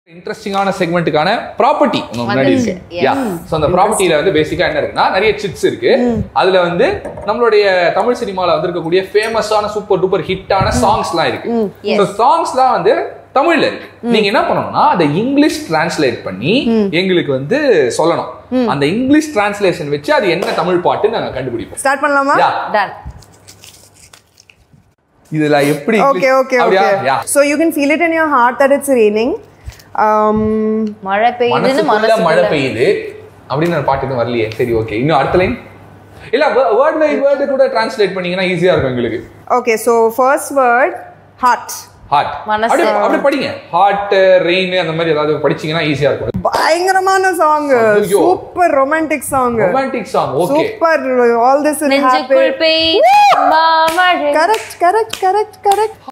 இன்ட்ரெஸ்டிங்கான செக்மெண்ட்டுக்கான ப்ராப்பர்ட்டி உங்க முன்னாடி இருக்கு வந்துருச்சு. யா சோ அந்த ப்ராப்பர்ட்டில வந்து பேசிக்கா என்ன இருக்குன்னா நிறைய சிட்ஸ் இருக்கு அதுல வந்து நம்மளுடைய தமிழ் சினிமால வந்திருக்கக்கூடிய ஃபேமஸான சூப்பர் டூப்பர் ஹிட்டான சாங்ஸ்லாம் இருக்கு ஸோ சாங்ஸ்லாம் வந்து தமிழ்ல இருக்கு நீங்க என்ன பண்ணணும்னா அதை இங்கிலீஷ் டிரான்ஸ்லேட் பண்ணி எங்களுக்கு வந்து சொல்லணும் அந்த இங்கிலீஷ் டிரான்ஸ்லேஷன் வச்சு அது என்ன தமிழ் பாட்டு நாங்க கண்டுபிடிப்போம் ஸ்டார்ட் பண்ணலாமா யா டன் இதுல எப்படி ஓகே English- ஓகே அப்படியா? Okay yeah so you can feel it in your heart that it's raining மழை பெய்யுதுன்னு மனசுக்குள்ள மழை மனசு பெய்யுது அப்படின்னு ஒரு பாட்டு இன்னும் வரலையே சரி ஓகே இன்னும் அடுத்த லைன் இல்ல வேர்ட் பை வேர்டு கூட டிரான்ஸ்லேட் பண்ணீங்கன்னா ஈஸியா இருக்கும் எங்களுக்கு okay so first word heart heart மனசு. அப்படி அப்படி படிங்க ஹார்ட் ரெயின் அந்த மாதிரி ஏதாவது படிச்சீங்கன்னா ஈஸியா இருக்கும் பயங்கரமான சாங் ஐயோ. Super romantic song romantic song okay super all this நெஞ்சுக்குள் பெய்த மாமழை கரெக்ட் கரெக்ட் கரெக்ட் கரெக்ட்